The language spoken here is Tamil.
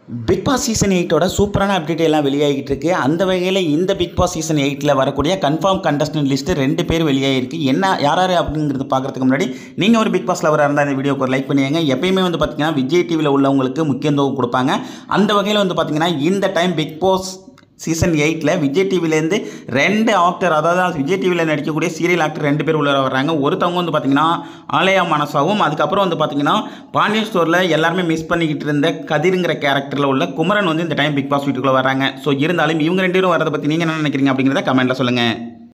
பிக் பாஸ் சீசன் எயிட்டோட சூப்பரான அப்டேட் எல்லாம் வெளியாகிட்டு இருக்கு அந்த வகையில் இந்த பிக் பாஸ் சீசன் எயிட்டில் வரக்கூடிய கன்ஃபார்ம் கண்டஸ்டன்ட் லிஸ்ட்டு ரெண்டு பேர் வெளியாகிருக்கு என்ன யார் யார் அப்படிங்கிறது பார்க்குறதுக்கு முன்னாடி நீங்கள் ஒரு பிக் பாஸ் லவராக இருந்தால் இந்த வீடியோக்கு ஒரு லைக் பண்ணுவீங்க எப்பயுமே வந்து பார்த்தீங்கன்னா விஜய் டிவியில் உள்ளவங்களுக்கு முக்கியத்துவம் கொடுப்பாங்க அந்த வகையில் வந்து பார்த்தீங்கன்னா இந்த டைம் பிக் பாஸ் சீசன் எயிட்டில் விஜய் டிவிலேருந்து ரெண்டு ஆக்டர் அதாவது விஜய் டிவியில் நடிக்கக்கூடிய சீரியல் ஆக்டர் ரெண்டு பேர் உள்ள வர்றாங்க ஒருத்தவங்க வந்து பார்த்தீங்கன்னா ஆலயா மனசாவும் அதுக்கப்புறம் வந்து பார்த்தீங்கன்னா பாண்டியன் ஸ்டோரில் எல்லாருமே மிஸ் பண்ணிக்கிட்டு இருந்த கதிருங்கிற கேரக்டரில் உள்ள குமரன் வந்து இந்த டைம் பிக் பாஸ் வீட்டுக்குள்ளே வராங்க ஸோ இருந்தாலும் இவங்க ரெண்டு பேரும் வரதை பற்றி நீங்கள் என்ன நினைக்கிறீங்க அப்படிங்கிறத கமெண்ட்டில் சொல்லுங்கள்